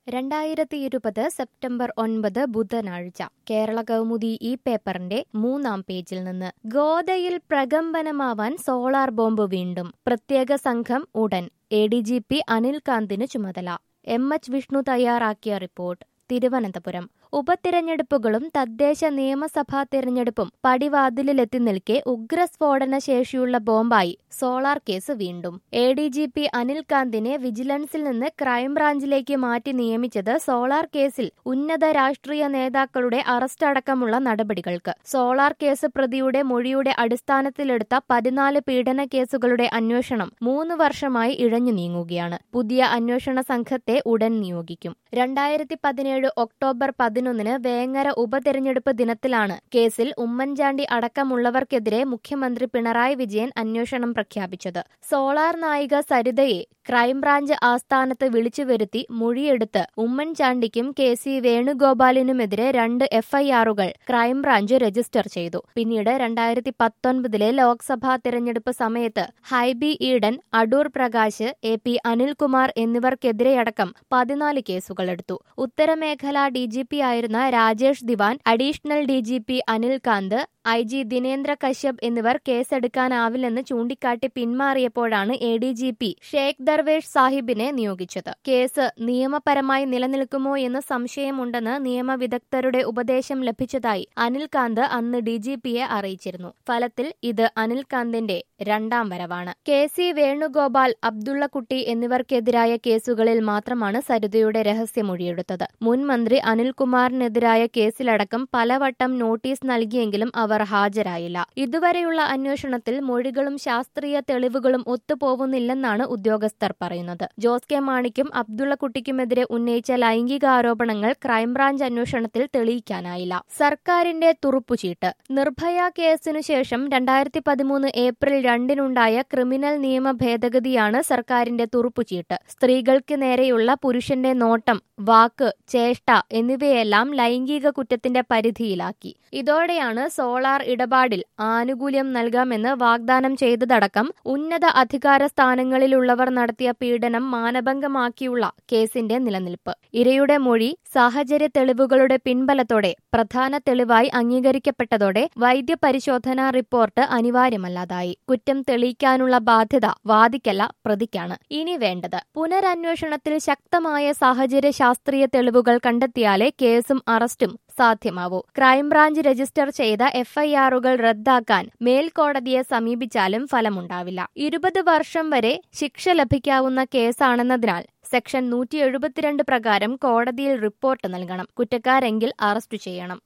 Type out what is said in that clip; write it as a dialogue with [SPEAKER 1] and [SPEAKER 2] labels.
[SPEAKER 1] രണ്ടായിരത്തി ഇരുപത് സെപ്റ്റംബർ ഒൻപത് ബുധനാഴ്ച കേരള കൗമുദി ഈ പേപ്പറിന്റെ മൂന്നാം പേജിൽ നിന്ന് ഗോദയിൽ പ്രകമ്പനമാവാൻ സോളാർ ബോംബ് വീണ്ടും പ്രത്യേക സംഘം ഉടൻ എ ഡി ജി പി അനിൽകാന്തിന് ചുമതല എം എച്ച് വിഷ്ണു തയ്യാറാക്കിയ റിപ്പോർട്ട് തിരുവനന്തപുരം ഉപതിരഞ്ഞെടുപ്പുകളും തദ്ദേശ നിയമസഭാ തിരഞ്ഞെടുപ്പും പടിവാതിലിലെത്തി നിൽക്കെ ഉഗ്രസ്ഫോടന ശേഷിയുള്ള ബോംബായി സോളാർ കേസ് വീണ്ടും എ ഡി ജി പി അനിൽകാന്തിനെ വിജിലൻസിൽ നിന്ന് ക്രൈംബ്രാഞ്ചിലേക്ക് മാറ്റി നിയമിച്ചത് സോളാർ കേസിൽ ഉന്നത രാഷ്ട്രീയ നേതാക്കളുടെ അറസ്റ്റ് അടക്കമുള്ള നടപടികൾക്ക് സോളാർ കേസ് പ്രതിയുടെ മൊഴിയുടെ അടിസ്ഥാനത്തിലെടുത്ത പതിനാല് പീഡന കേസുകളുടെ അന്വേഷണം മൂന്ന് വർഷമായി ഇഴഞ്ഞു നീങ്ങുകയാണ് പുതിയ അന്വേഷണ സംഘത്തെ ഉടൻ നിയോഗിക്കും രണ്ടായിരത്തി പതിനേഴ് ഒക്ടോബർ പതിനൊന്നിന് വേങ്ങര ഉപതെരഞ്ഞെടുപ്പ് ദിനത്തിലാണ് കേസിൽ ഉമ്മൻചാണ്ടി അടക്കമുള്ളവർക്കെതിരെ മുഖ്യമന്ത്രി പിണറായി വിജയൻ അന്വേഷണം പ്രഖ്യാപിച്ചത് സോളാർ നായിക സരിതയെ ക്രൈംബ്രാഞ്ച് ആസ്ഥാനത്ത് വിളിച്ചു വരുത്തി മൊഴിയെടുത്ത് ഉമ്മൻചാണ്ടിക്കും കെ സി വേണുഗോപാലിനുമെതിരെ രണ്ട് എഫ്ഐആറുകൾ ക്രൈംബ്രാഞ്ച് രജിസ്റ്റർ ചെയ്തു പിന്നീട് രണ്ടായിരത്തി പത്തൊൻപതിലെ ലോക്സഭാ തിരഞ്ഞെടുപ്പ് സമയത്ത് ഹൈബി ഈഡൻ അടൂർ പ്രകാശ് എ പി അനിൽകുമാർ എന്നിവർക്കെതിരെയടക്കം പതിനാല് കേസുകളെടുത്തു ഉത്തരമേഖല ഡി ജി പി ആയിരുന്ന Rajesh Diwan additional D G P Anilkanth I G Dinendra Kashyap എന്നിവർ കേസെടുക്കാനാവില്ലെന്ന് ചൂണ്ടിക്കാട്ടി പിന്മാറിയപ്പോഴാണ് A D G P Sheikh Darvesh സാഹിബിനെ നിയോഗിച്ചത് കേസ് നിയമപരമായി നിലനിൽക്കുമോ എന്ന് സംശയമുണ്ടെന്ന് നിയമവിദഗ്ധരുടെ ഉപദേശം ലഭിച്ചതായി അനിൽകാന്ത് അന്ന് ഡി ജി പിയെ അറിയിച്ചിരുന്നു ഫലത്തിൽ ഇത് അനിൽകാന്തിന്റെ രണ്ടാം വരവാണ് കെ സി വേണുഗോപാൽ അബ്ദുള്ളക്കുട്ടി എന്നിവർക്കെതിരായ കേസുകളിൽ മാത്രമാണ് സരിതയുടെ രഹസ്യമൊഴിയെടുത്തത് മുൻ മന്ത്രി അനിൽകുമാറിനെതിരായ കേസിലടക്കം പലവട്ടം നോട്ടീസ് നൽകിയെങ്കിലും അവർ ഹാജരായില്ല ഇതുവരെയുള്ള അന്വേഷണത്തിൽ മൊഴികളും ശാസ്ത്രീയ തെളിവുകളും ഒത്തുപോകുന്നില്ലെന്നാണ് ഉദ്യോഗസ്ഥർ പറയുന്നത് ജോസ് കെ മാണിക്കും അബ്ദുള്ളക്കുട്ടിക്കുമെതിരെ ഉന്നയിച്ച ലൈംഗിക ആരോപണങ്ങൾ ക്രൈംബ്രാഞ്ച് അന്വേഷണത്തിൽ തെളിയിക്കാനായില്ല സർക്കാരിന്റെ തുറുപ്പുചീട്ട് നിർഭയ കേസിനു ശേഷം രണ്ടായിരത്തി പതിമൂന്ന് ഏപ്രിൽ രണ്ടിനുണ്ടായ ക്രിമിനൽ നിയമ ഭേദഗതിയാണ് സർക്കാരിന്റെ തുറുപ്പുചീട്ട് സ്ത്രീകൾക്ക് നേരെയുള്ള പുരുഷന്റെ നോട്ടം വാക്ക് ചേഷ്ട എന്നിവയെല്ലാം ലൈംഗിക കുറ്റത്തിന്റെ പരിധിയിലാക്കി ഇതോടെയാണ് സോളാർ ഇടപാടിൽ ആനുകൂല്യം നൽകാമെന്ന് വാഗ്ദാനം ചെയ്തതടക്കം ഉന്നത അധികാര സ്ഥാനങ്ങളിലുള്ളവർ നടത്തിയ പീഡനം മാനഭംഗമാക്കിയുള്ള കേസിന്റെ നിലനിൽപ്പ് ഇരയുടെ മൊഴി സാഹചര്യ തെളിവുകളുടെ പിൻബലത്തോടെ പ്രധാന തെളിവായി അംഗീകരിക്കപ്പെട്ടതോടെ വൈദ്യപരിശോധനാ റിപ്പോർട്ട് അനിവാര്യമല്ലാതായി കുറ്റം തെളിയിക്കാനുള്ള ബാധ്യത വാദിക്കല്ല പ്രതിക്കാണ് ഇനി വേണ്ടത് പുനരന്വേഷണത്തിൽ ശക്തമായ സാഹചര്യ ശാസ്ത്രീയ തെളിവുകൾ കണ്ടെത്തിയാലേ കേസും അറസ്റ്റും സാധ്യമാവൂ ക്രൈംബ്രാഞ്ച് രജിസ്റ്റർ ചെയ്ത എഫ്ഐആറുകൾ റദ്ദാക്കാൻ മേൽക്കോടതിയെ സമീപിച്ചാലും ഫലമുണ്ടാവില്ല ഇരുപത് വർഷം വരെ ശിക്ഷ ലഭിക്കാവുന്ന കേസാണെന്നതിനാൽ സെക്ഷൻ നൂറ്റി എഴുപത്തിരണ്ട് പ്രകാരം കോടതിയിൽ റിപ്പോർട്ട് നൽകണം കുറ്റക്കാരെങ്കിൽ അറസ്റ്റ് ചെയ്യണം